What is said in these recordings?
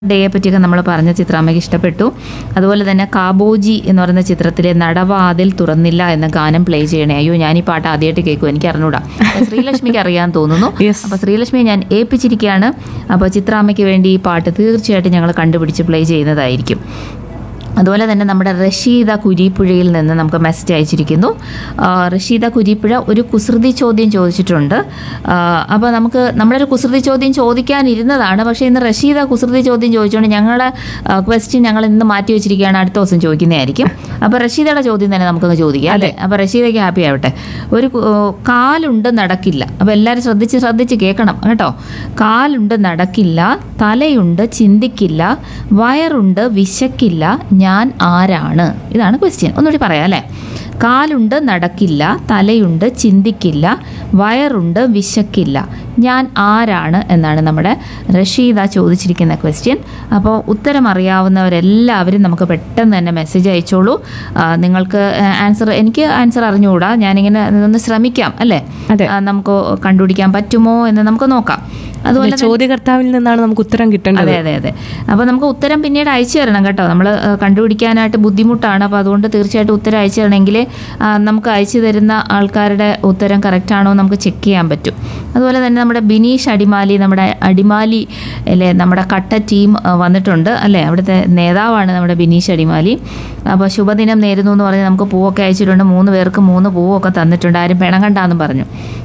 ഡേയെ പറ്റിയൊക്കെ നമ്മൾ പറഞ്ഞ ചിത്രാമ്മയ്ക്ക് ഇഷ്ടപ്പെട്ടു അതുപോലെ തന്നെ കാബോജി എന്ന് പറയുന്ന ചിത്രത്തിലെ നടവാതിൽ തുറന്നില്ല എന്ന ഗാനം പ്ലേ ചെയ്യണേ അയ്യോ ഞാൻ ഈ പാട്ട് ആദ്യമായിട്ട് കേൾക്കും എനിക്ക് അറിഞ്ഞൂടാ അപ്പൊ ശ്രീലക്ഷ്മിക്ക് അറിയാൻ തോന്നുന്നു Yes. അപ്പൊ ശ്രീലക്ഷ്മിയെ ഞാൻ ഏൽപ്പിച്ചിരിക്കുകയാണ് അപ്പോൾ ചിത്രാമ്മയ്ക്ക് വേണ്ടി ഈ പാട്ട് തീർച്ചയായിട്ടും ഞങ്ങൾ കണ്ടുപിടിച്ച് പ്ലേ ചെയ്യുന്നതായിരിക്കും അതുപോലെ തന്നെ നമ്മുടെ റഷീദ കുരീപ്പുഴയിൽ നിന്ന് നമുക്ക് മെസ്സേജ് അയച്ചിരിക്കുന്നു ആ, റഷീദ കുരീപ്പുഴ ഒരു കുസൃതി ചോദ്യം ചോദിച്ചിട്ടുണ്ട് അപ്പോൾ നമുക്ക് നമ്മളൊരു കുസൃതി ചോദ്യം ചോദിക്കാനിരുന്നതാണ് പക്ഷേ ഇന്ന് റഷീദ കുസൃതി ചോദ്യം ചോദിച്ചുകൊണ്ട് ഞങ്ങളുടെ ക്വസ്റ്റ്യൻ ഞങ്ങൾ ഇന്ന് മാറ്റി വെച്ചിരിക്കുകയാണ് അടുത്ത ദിവസം ചോദിക്കുന്നതായിരിക്കും അപ്പോൾ റഷീദയുടെ ചോദ്യം തന്നെ നമുക്കൊന്ന് ചോദിക്കാം അല്ലേ അപ്പോൾ റഷീദയ്ക്ക് ഹാപ്പി ആവട്ടെ ഒരു കു- ഓ, കാലുണ്ട് നടക്കില്ല അപ്പോൾ എല്ലാവരും ശ്രദ്ധിച്ച് ശ്രദ്ധിച്ച് കേൾക്കണം കേട്ടോ കാലുണ്ട് നടക്കില്ല തലയുണ്ട് ചിന്തിക്കില്ല വയറുണ്ട് വിശക്കില്ല ഞാൻ ആരാണ് ഇതാണ് ക്വസ്റ്റ്യൻ ഒന്നുകൂടി പറയാം അല്ലേ കാലുണ്ട് നടക്കില്ല തലയുണ്ട് ചിന്തിക്കില്ല വയറുണ്ട് വിശക്കില്ല ഞാൻ ആരാണ് എന്നാണ് നമ്മുടെ റഷീദ ചോദിച്ചിരിക്കുന്ന ക്വസ്റ്റ്യൻ അപ്പോൾ ഉത്തരം അറിയാവുന്നവരെല്ലാവരും നമുക്ക് പെട്ടെന്ന് തന്നെ മെസ്സേജ് അയച്ചോളൂ ആ, നിങ്ങൾക്ക് ആൻസർ എനിക്ക് ആൻസർ അറിഞ്ഞുകൂടാ ഞാനിങ്ങനെ ഒന്ന് ശ്രമിക്കാം അല്ലേ അതെ. ആ, നമുക്ക് കണ്ടുപിടിക്കാൻ പറ്റുമോ എന്ന് നമുക്ക് നോക്കാം അതുപോലെ തന്നെ- ചോദ്യകർത്താവിൽ നിന്നാണ് നമുക്ക് ഉത്തരം കിട്ടേണ്ടത് അതെ അതെ അതെ അപ്പോൾ നമുക്ക് ഉത്തരം പിന്നീട് അയച്ചു തരണം കേട്ടോ നമ്മൾ കണ്ടുപിടിക്കാനായിട്ട് ബുദ്ധിമുട്ടാണ് അപ്പോൾ അതുകൊണ്ട് തീർച്ചയായിട്ടും ഉത്തരം അയച്ചു തരണമെങ്കിൽ ആ, നമുക്ക് അയച്ചു തരുന്ന ആൾക്കാരുടെ ഉത്തരം കറക്റ്റ് ആണോ എന്ന് നമുക്ക് ചെക്ക് ചെയ്യാൻ പറ്റും അതുപോലെ തന്നെ നമ്മുടെ ബിനീഷ് അടിമാലി നമ്മുടെ അടിമാലി അല്ലേ നമ്മുടെ കട്ട ടീം ആ, വന്നിട്ടുണ്ട് അല്ലേ അവിടുത്തെ നേതാവാണ് നമ്മുടെ ബിനീഷ് അടിമാലി അപ്പോൾ ശുഭദിനം നേരുന്നു എന്ന് പറഞ്ഞ് നമുക്ക് പൂവൊക്കെ അയച്ചിട്ടുണ്ട് മൂന്ന് പേർക്ക് മൂന്ന് പൂവൊക്കെ തന്നിട്ടുണ്ട് ആരും പിണങ്ങണ്ടാന്നും പറഞ്ഞു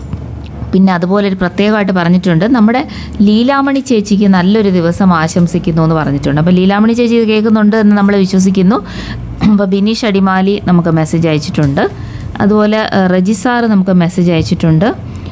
പിന്നെ അതുപോലെ ഒരു പ്രത്യേകമായിട്ട് പറഞ്ഞിട്ടുണ്ട് നമ്മുടെ ലീലാമണി ചേച്ചിക്ക് നല്ലൊരു ദിവസം ആശംസിക്കുന്നു എന്ന് പറഞ്ഞിട്ടുണ്ട് അപ്പോൾ ലീലാമണി ചേച്ചി ഇത് കേൾക്കുന്നുണ്ട് എന്ന് നമ്മൾ വിശ്വസിക്കുന്നു അപ്പോൾ ബിനീഷ് അടിമാലി നമുക്ക് മെസ്സേജ് അയച്ചിട്ടുണ്ട് അതുപോലെ ഏഹ്, റജി സാറ് നമുക്ക് മെസ്സേജ് അയച്ചിട്ടുണ്ട്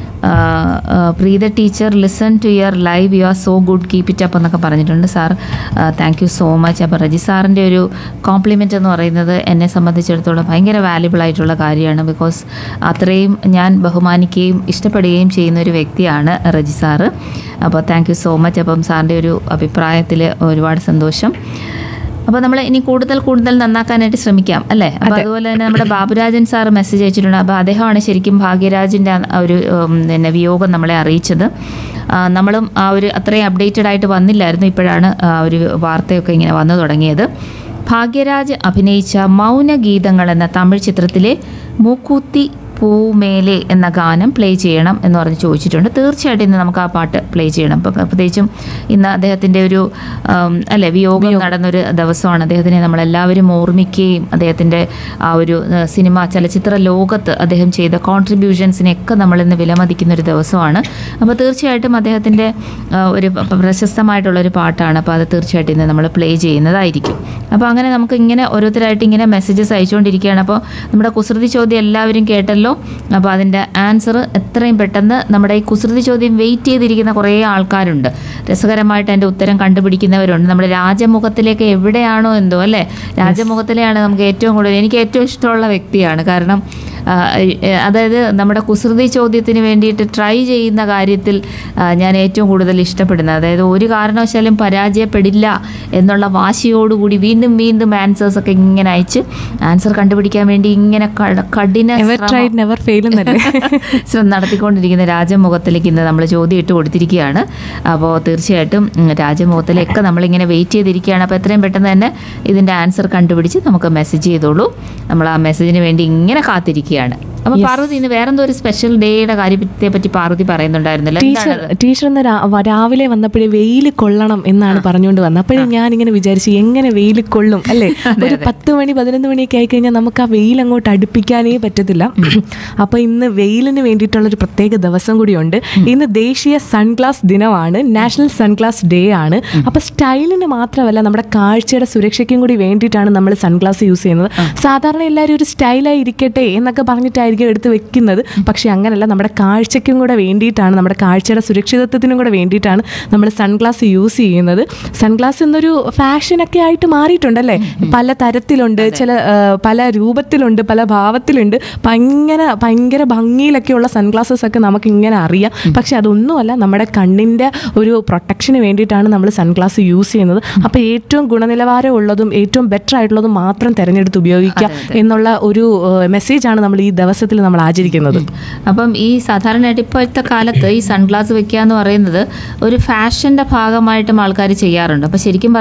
ആഹ്, ആഹ്, Preetha teacher listen to your live you are so good keep it up എന്നൊക്കെ പറഞ്ഞിട്ടുണ്ട് sir thank you so much അപ്പോൾ റജി സാറിൻ്റെ ഒരു കോംപ്ലിമെൻ്റ് എന്ന് പറയുന്നത് എന്നെ സംബന്ധിച്ചിടത്തോളം ഭയങ്കര വാല്യുബിൾ ആയിട്ടുള്ള കാര്യമാണ് ബിക്കോസ് അത്രയും ഞാൻ ബഹുമാനിക്കുകയും ഇഷ്ടപ്പെടുകയും ചെയ്യുന്ന ഒരു വ്യക്തിയാണ് റജി സാറ് അപ്പോൾ താങ്ക് യു സോ മച്ച് അപ്പം സാറിൻ്റെ ഒരു അഭിപ്രായത്തിൽ ഒരുപാട് സന്തോഷം അപ്പോൾ നമ്മൾ ഇനി കൂടുതൽ കൂടുതൽ നന്നാക്കാനായിട്ട് ശ്രമിക്കാം അല്ലേ അപ്പോൾ അതുപോലെ തന്നെ നമ്മുടെ ബാബുരാജൻ സാർ മെസ്സേജ് അയച്ചിട്ടുണ്ട് അപ്പോൾ അദ്ദേഹമാണ് ശരിക്കും ഭാഗ്യരാജിൻ്റെ ആ ഒരു ഉം, പിന്നെ വിയോഗം നമ്മളെ അറിയിച്ചത് ആ, നമ്മളും ആ ഒരു അത്രയും അപ്ഡേറ്റഡ് ആയിട്ട് വന്നില്ലായിരുന്നു ഇപ്പോഴാണ് ആ ഒരു വാർത്തയൊക്കെ ഇങ്ങനെ വന്നു തുടങ്ങിയത് ഭാഗ്യരാജ് അഭിനയിച്ച മൗനഗീതങ്ങൾ എന്ന തമിഴ് ചിത്രത്തിലെ മൂക്കൂത്തി പൂമേലെ എന്ന ഗാനം പ്ലേ ചെയ്യണം എന്ന് പറഞ്ഞ് ചോദിച്ചിട്ടുണ്ട് തീർച്ചയായിട്ടും ഇന്ന് നമുക്ക് ആ പാട്ട് പ്ലേ ചെയ്യണം ഇപ്പം പ്രത്യേകിച്ചും ഇന്ന് അദ്ദേഹത്തിൻ്റെ ഒരു ആം, അല്ലെ വിയോഗം നടന്നൊരു ദിവസമാണ് അദ്ദേഹത്തിനെ നമ്മളെല്ലാവരും ഓർമ്മിക്കുകയും അദ്ദേഹത്തിൻ്റെ ആ ഒരു ആ, സിനിമ ചലച്ചിത്ര ലോകത്ത് അദ്ദേഹം ചെയ്ത കോൺട്രിബ്യൂഷൻസിനെയൊക്കെ നമ്മളിന്ന് വിലമതിക്കുന്ന ഒരു ദിവസമാണ് അപ്പോൾ തീർച്ചയായിട്ടും അദ്ദേഹത്തിൻ്റെ ആ, ഒരു പ- പ്രശസ്തമായിട്ടുള്ള ഒരു പാട്ടാണ് അപ്പോൾ അത് തീർച്ചയായിട്ടും ഇന്ന് നമ്മൾ പ്ലേ ചെയ്യുന്നതായിരിക്കും അപ്പോൾ അങ്ങനെ നമുക്ക് ഇങ്ങനെ ഓരോരുത്തരായിട്ട് ഇങ്ങനെ മെസ്സേജസ് അയച്ചുകൊണ്ടിരിക്കുകയാണ് അപ്പോൾ നമ്മുടെ കുസൃതി ചോദ്യം എല്ലാവരും കേട്ടല്ലോ അപ്പോൾ അതിൻ്റെ ആൻസർ എത്രയും പെട്ടെന്ന് നമ്മുടെ ഈ കുസൃതി ചോദ്യം വെയിറ്റ് ചെയ്തിരിക്കുന്ന കുറേ ആൾക്കാരുണ്ട് രസകരമായിട്ട് അതിൻ്റെ ഉത്തരം കണ്ടുപിടിക്കുന്നവരുണ്ട് നമ്മുടെ രാജമുഖത്തിലേക്ക് എവിടെയാണോ എന്തോ അല്ലേ രാജമുഖത്തിലെയാണ് നമുക്ക് ഏറ്റവും കൂടുതൽ എനിക്ക് ഏറ്റവും ഇഷ്ടമുള്ള വ്യക്തിയാണ് കാരണം ആ, ഏ, അതായത് നമ്മുടെ കുസൃതി ചോദ്യത്തിന് വേണ്ടിയിട്ട് ട്രൈ ചെയ്യുന്ന കാര്യത്തിൽ ആ, ഞാൻ ഏറ്റവും കൂടുതൽ ഇഷ്ടപ്പെടുന്നത് അതായത് ഒരു കാരണവശാലും പരാജയപ്പെടില്ല എന്നുള്ള വാശിയോടുകൂടി വീണ്ടും വീണ്ടും ആൻസേഴ്സ് ഒക്കെ ഇങ്ങനെ അയച്ച് ആൻസർ കണ്ടുപിടിക്കാൻ വേണ്ടി ഇങ്ങനെ ക- കഠിന എവർ ശ്രമം- ട്രൈഡ് നെവർ ഫെയിൽ എന്നല്ലേ ശ്രമം നടത്തിക്കൊണ്ടിരിക്കുന്ന രാജമുഖത്തിലേക്ക് ഇന്ന് നമ്മൾ ചോദ്യം ഇട്ട് കൊടുത്തിരിക്കുകയാണ് അപ്പോൾ തീർച്ചയായിട്ടും ഉം, രാജമുഖത്തിലൊക്കെ നമ്മളിങ്ങനെ വെയിറ്റ് ചെയ്തിരിക്കുകയാണ് അപ്പോൾ എത്രയും പെട്ടെന്ന് തന്നെ ഇതിൻ്റെ ആൻസർ കണ്ടുപിടിച്ച് നമുക്ക് മെസ്സേജ് ചെയ്തോളൂ നമ്മൾ ആ മെസ്സേജിന് വേണ്ടി ഇങ്ങനെ കാത്തിരിക്കുകയാണ് അപ്പോൾ പാർവതി ഇന്ന് വേറെന്തോ ഒരു സ്പെഷ്യൽ ഡേയുടെ കാര്യത്തെ പറ്റി പാർവതി പറയുന്നുണ്ടായിരുന്നല്ലോ ടീച്ചർ എന്താണത് ടീച്ചർ ഇന്ന് രാ- വ- രാവിലെ വന്നപ്പോഴേ വെയിൽ കൊള്ളണം എന്നാണ് പറഞ്ഞുകൊണ്ട് വന്നത് അപ്പോഴേ ഞാൻ ഇങ്ങനെ വിചാരിച്ചു എങ്ങനെ വെയിൽ കൊള്ളും അല്ലേ ഒരു പത്ത് മണി പതിനൊന്ന് മണിയൊക്കെ ആയി കഴിഞ്ഞാൽ നമുക്ക് ആ വെയിൽ അങ്ങോട്ട് അടുപ്പിക്കാനേ പറ്റത്തില്ല അപ്പൊ ഇന്ന് വെയിലിന് വേണ്ടിയിട്ടുള്ള ഒരു പ്രത്യേക ദിവസം കൂടിയുണ്ട് ഇന്ന് ദേശീയ സൺഗ്ലാസ് ദിനമാണ് നാഷണൽ സൺഗ്ലാസ് ഡേ ആണ് അപ്പൊ സ്റ്റൈലിന് മാത്രമല്ല നമ്മുടെ കാഴ്ചയുടെ സുരക്ഷയ്ക്കും കൂടി വേണ്ടിയിട്ടാണ് നമ്മൾ സൺഗ്ലാസ് യൂസ് ചെയ്യുന്നത് സാധാരണ എല്ലാവരും ഒരു സ്റ്റൈലായി ഇരിക്കട്ടെ എന്നൊക്കെ പറഞ്ഞിട്ടായിരിക്കും എടുത്ത് വെക്കുന്നത് പക്ഷെ അങ്ങനല്ല നമ്മുടെ കാഴ്ചയ്ക്കും കൂടെ വേണ്ടിയിട്ടാണ് നമ്മുടെ കാഴ്ചയുടെ സുരക്ഷിതത്വത്തിനും കൂടെ വേണ്ടിയിട്ടാണ് നമ്മൾ സൺഗ്ലാസ് യൂസ് ചെയ്യുന്നത് സൺഗ്ലാസ് എന്നൊരു ഫാഷനൊക്കെ ആയിട്ട് മാറിയിട്ടുണ്ടല്ലേ പല തരത്തിലുണ്ട് ചില ആ, പല രൂപത്തിലുണ്ട് പല ഭാവത്തിലുണ്ട് ഭയങ്കര ഭയങ്കര ഭംഗിയിലൊക്കെയുള്ള സൺഗ്ലാസസ് ഒക്കെ നമുക്ക് ഇങ്ങനെ അറിയാം പക്ഷെ അതൊന്നുമല്ല നമ്മുടെ കണ്ണിൻ്റെ ഒരു പ്രൊട്ടക്ഷന് വേണ്ടിയിട്ടാണ് നമ്മൾ സൺഗ്ലാസ് യൂസ് ചെയ്യുന്നത് അപ്പോൾ ഏറ്റവും ഗുണനിലവാരമുള്ളതും ഏറ്റവും ബെറ്റർ ആയിട്ടുള്ളതും മാത്രം തിരഞ്ഞെടുത്ത് ഉപയോഗിക്കുക എന്നുള്ള ഒരു മെസ്സേജാണ് നമ്മൾ ഈ ദിവസത്തിൽ നമ്മൾ ആചരിക്കുന്നത് അപ്പം ഈ സാധാരണയായിട്ട് ഇപ്പോഴത്തെ കാലത്ത് ഈ സൺഗ്ലാസ് വെക്കുക എന്ന് പറയുന്നത് ഒരു ഫാഷൻ്റെ ഭാഗമായിട്ടും ആൾക്കാർ ചെയ്യാറുണ്ട് അപ്പോൾ ശരിക്കും പറഞ്ഞാൽ